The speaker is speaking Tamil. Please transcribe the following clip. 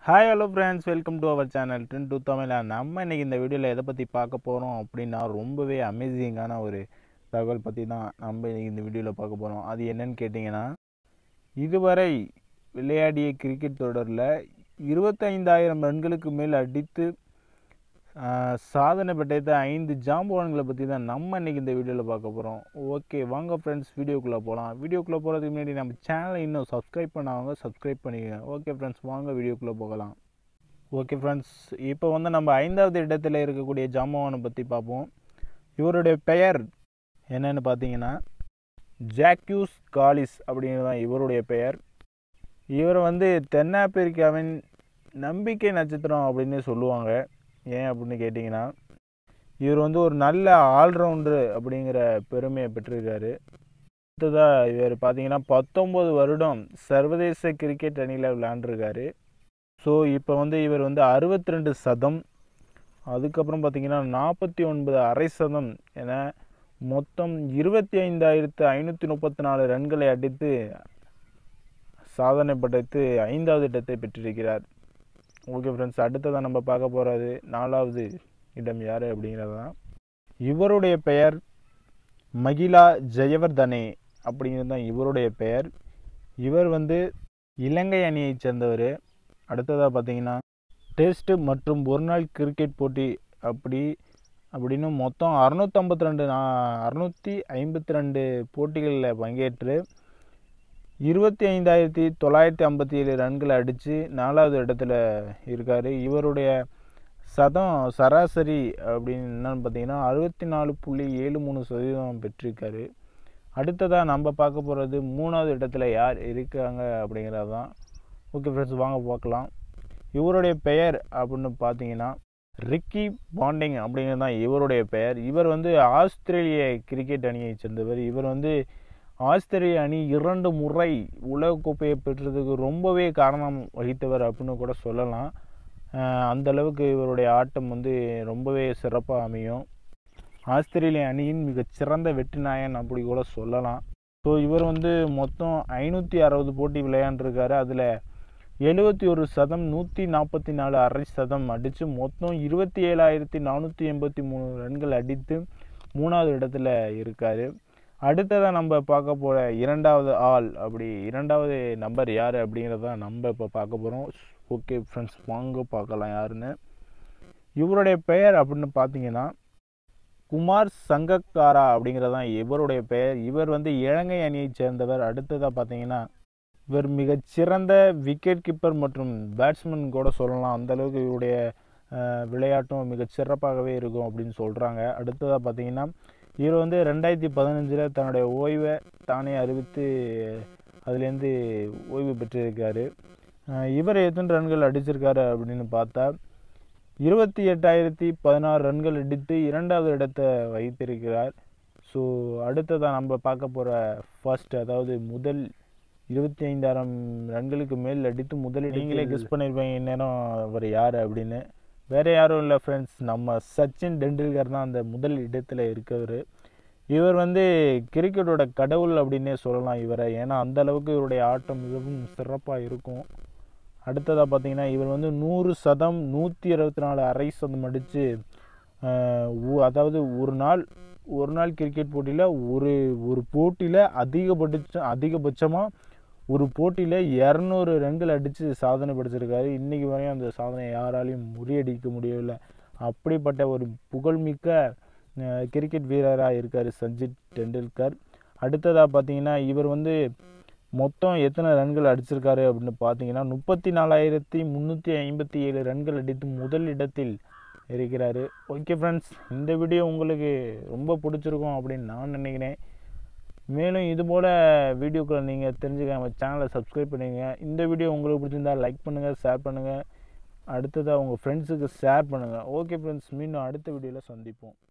hi hello friends welcome to our channel ten two தமிழா நம்ம இன்னைக்கு இந்த வீடியோவில் எதை பற்றி பார்க்க போகிறோம் அப்படின்னா ரொம்பவே அமேசிங்கான ஒரு தகவல் பற்றி தான் நம்ம இன்னைக்கு இந்த வீடியோவில் பார்க்க போகிறோம் அது என்னன்னு கேட்டிங்கன்னா இதுவரை விளையாடிய கிரிக்கெட் தொடரில் இருபத்தைந்தாயிரம் ரன்களுக்கு மேல் அடித்து ஆஹ், சாதனை படைத்த ஐந்து ஜாம்பவான்களை பற்றி தான் நம்ம இன்னைக்கு இந்த வீடியோவில் பார்க்க போகிறோம் ஓகே வாங்க ஃப்ரெண்ட்ஸ் வீடியோக்குள்ளே போகலாம் வீடியோக்குள்ளே போகிறதுக்கு முன்னாடி நம்ம சேனலை இன்னும் சப்ஸ்கிரைப் பண்ணாங்க சப்ஸ்கிரைப் பண்ணிக்கோங்க ஓகே ஃப்ரெண்ட்ஸ் வாங்க வீடியோக்குள்ளே போகலாம் ஓகே ஃப்ரெண்ட்ஸ் இப்போ வந்து நம்ம ஐந்தாவது இடத்துல இருக்கக்கூடிய ஜாம்பவானை பற்றி பார்ப்போம் இவருடைய பெயர் என்னன்னு பார்த்தீங்கன்னா ஜாக்யூஸ் காலிஸ் அப்படிங்கிறது தான் இவருடைய பெயர் இவர் வந்து தென்னாப்பிரிக்காவின் நம்பிக்கை நட்சத்திரம் அப்படின்னு சொல்லுவாங்க ஏன் அப்படின்னு கேட்டிங்கன்னா இவர் வந்து ஒரு நல்ல ஆல்ரவுண்டரு அப்படிங்கிற பெருமையை பெற்றிருக்காரு அடுத்ததாக இவர் பார்த்தீங்கன்னா பத்தொம்பது வருடம் சர்வதேச கிரிக்கெட் அணியில் விளையாண்டுருக்காரு ஸோ இப்போ வந்து இவர் வந்து அறுபத்தி ரெண்டு சதம் அதுக்கப்புறம் பார்த்தீங்கன்னா நாற்பத்தி ஒன்பது அரை சதம் என மொத்தம் இருபத்தி ஐந்தாயிரத்து ஐநூற்றி முப்பத்தி நாலு ரன்களை அடித்து சாதனை படைத்து ஐந்தாவது இடத்தை பெற்றிருக்கிறார் ஓகே ஃப்ரெண்ட்ஸ் அடுத்ததான் நம்ம பார்க்க போகிறது நாலாவது இடம் யார் அப்படிங்கிறது தான் இவருடைய பெயர் மகிழா ஜெயவர்தனே அப்படிங்கிறது தான் இவருடைய பெயர் இவர் வந்து இலங்கை அணியைச் சேர்ந்தவர் அடுத்ததாக பார்த்தீங்கன்னா டெஸ்ட் மற்றும் ஒரு நாள் கிரிக்கெட் போட்டி அப்படி அப்படின்னு மொத்தம் அறுநூற்றம்பத்தி ரெண்டு அறுநூற்றி ஐம்பத்தி ரெண்டு போட்டிகளில் பங்கேற்று இருபத்தி ஐந்தாயிரத்தி தொள்ளாயிரத்தி ஐம்பத்தி ஏழு ரன்களை அடித்து நாலாவது இடத்துல இருக்கார் இவருடைய சதம் சராசரி அப்படின்னு என்னன்னு பார்த்தீங்கன்னா அறுபத்தி நாலு புள்ளி ஏழு மூணு சதவீதம் பெற்றிருக்காரு அடுத்ததாக நம்ம பார்க்க போகிறது மூணாவது இடத்துல யார் இருக்காங்க அப்படிங்கிறது தான் ஓகே ஃப்ரெண்ட்ஸ் வாங்க பார்க்கலாம் இவருடைய பெயர் அப்படின்னு பார்த்தீங்கன்னா ரிக்கி பாண்டிங் அப்படிங்கிறது தான் இவருடைய பெயர் இவர் வந்து ஆஸ்திரேலிய கிரிக்கெட் அணியைச் சேர்ந்தவர் இவர் வந்து ஆஸ்திரேலிய அணி இரண்டு முறை உலகக்கோப்பையை பெற்றதுக்கு ரொம்பவே காரணம் வகித்தவர் அப்படின்னு கூட சொல்லலாம் அஹ் அந்த அளவுக்கு இவருடைய ஆட்டம் வந்து ரொம்பவே சிறப்பாக அமையும் ஆஸ்திரேலிய அணியின் மிகச்சிறந்த வெற்றி நாயன் அப்படி கூட சொல்லலாம் ஸோ இவர் வந்து மொத்தம் ஐநூற்றி அறுபது போட்டி விளையாண்டுருக்காரு அதில் எழுபத்தி ஒரு சதம் நூற்றி நாற்பத்தி நாலு அரை சதம் அடித்து மொத்தம் இருபத்தி ஏழாயிரத்தி நானூற்றி எண்பத்தி மூணு ரன்கள் அடித்து மூணாவது இடத்துல இருக்கார் அடுத்ததாக நம்ம பார்க்க போகிற இரண்டாவது ஆள் அப்படி இரண்டாவது நம்பர் யார் அப்படிங்கிறத நம்ம இப்போ பார்க்க போகிறோம் ஓகே ஃப்ரெண்ட்ஸ் வாங்க பார்க்கலாம் யாருன்னு இவருடைய பெயர் அப்படின்னு பார்த்தீங்கன்னா குமார் சங்கக்காரா அப்படிங்கிறது தான் இவருடைய பெயர் இவர் வந்து இலங்கை அணியைச் சேர்ந்தவர் அடுத்ததாக பார்த்தீங்கன்னா இவர் மிகச்சிறந்த விக்கெட் கீப்பர் மற்றும் பேட்ஸ்மேன் கூட சொல்லலாம் அந்த அளவுக்கு இவருடைய அஹ், விளையாட்டும் மிகச் சிறப்பாகவே இருக்கும் அப்படின்னு சொல்கிறாங்க அடுத்ததாக பார்த்தீங்கன்னா இவர் வந்து ரெண்டாயிரத்தி பதினஞ்சில் தன்னுடைய ஓய்வை தானே அறிவித்து அதுலேருந்து ஓய்வு பெற்றிருக்காரு அஹ், இவர் எத்தனை ரன்கள் அடிச்சிருக்காரு அப்படின்னு பார்த்தா இருபத்தி எட்டாயிரத்தி பதினாறு ரன்கள் அடித்து இரண்டாவது இடத்தை வைத்திருக்கிறார் ஸோ அடுத்ததாக நம்ம பார்க்க போகிற ஃபர்ஸ்ட் அதாவது முதல் இருபத்தி ஐந்தாயிரம் ரன்களுக்கு மேல் அடித்து முதலில் நீங்களே கெஸ் பண்ணியிருப்பீங்க இந்நேரம் அவர் யார் அப்படின்னு வேறு யாரும் இல்லை ஃப்ரெண்ட்ஸ் நம்ம சச்சின் டெண்டுல்கர் தான் அந்த முதல் இடத்துல இருக்கவர் இவர் வந்து கிரிக்கெட்டோட கடவுள் அப்படின்னே சொல்லலாம் இவரை ஏன்னா அந்த அளவுக்கு இவருடைய ஆட்டம் மிகவும் சிறப்பாக இருக்கும் அடுத்ததாக பார்த்தீங்கன்னா இவர் வந்து நூறு சதம் நூற்றி இருபத்தி நாலு அரை சதம் அடித்து அதாவது ஒரு நாள் ஒரு நாள் கிரிக்கெட் போட்டியில் ஒரு ஒரு போட்டியில் அதிகபட்ச அதிகபட்சமாக ஒரு போட்டியில் இரநூறு ரன்கள் அடித்து சாதனை படைச்சிருக்காரு இன்றைக்கி வரையும் அந்த சாதனையை யாராலையும் முறியடிக்க முடியவில்லை அப்படிப்பட்ட ஒரு புகழ்மிக்க அஹ், கிரிக்கெட் வீரராக இருக்கார் சச்சின் டெண்டுல்கர் அடுத்ததாக பார்த்தீங்கன்னா இவர் வந்து மொத்தம் எத்தனை ரன்கள் அடிச்சிருக்காரு அப்படின்னு பார்த்தீங்கன்னா முப்பத்தி நாலாயிரத்தி முந்நூற்றி ஐம்பத்தி ஏழு ரன்கள் அடித்து முதல் இடத்தில் இருக்கிறாரு ஓகே ஃப்ரெண்ட்ஸ் இந்த வீடியோ உங்களுக்கு ரொம்ப பிடிச்சிருக்கும் அப்படின்னு நான் நினைக்கிறேன் மேலும் இது போல் வீடியோக்களை நீங்கள் தெரிஞ்சுக்க நம்ம சேனலை சப்ஸ்கிரைப் பண்ணுங்க இந்த வீடியோ உங்களுக்கு பிடிச்சிருந்தா லைக் பண்ணுங்கள் ஷேர் பண்ணுங்கள் அடுத்ததாக உங்கள் ஃப்ரெண்ட்ஸுக்கு ஷேர் பண்ணுங்கள் ஓகே ஃப்ரெண்ட்ஸ் மீண்டும் அடுத்த வீடியோவில் சந்திப்போம்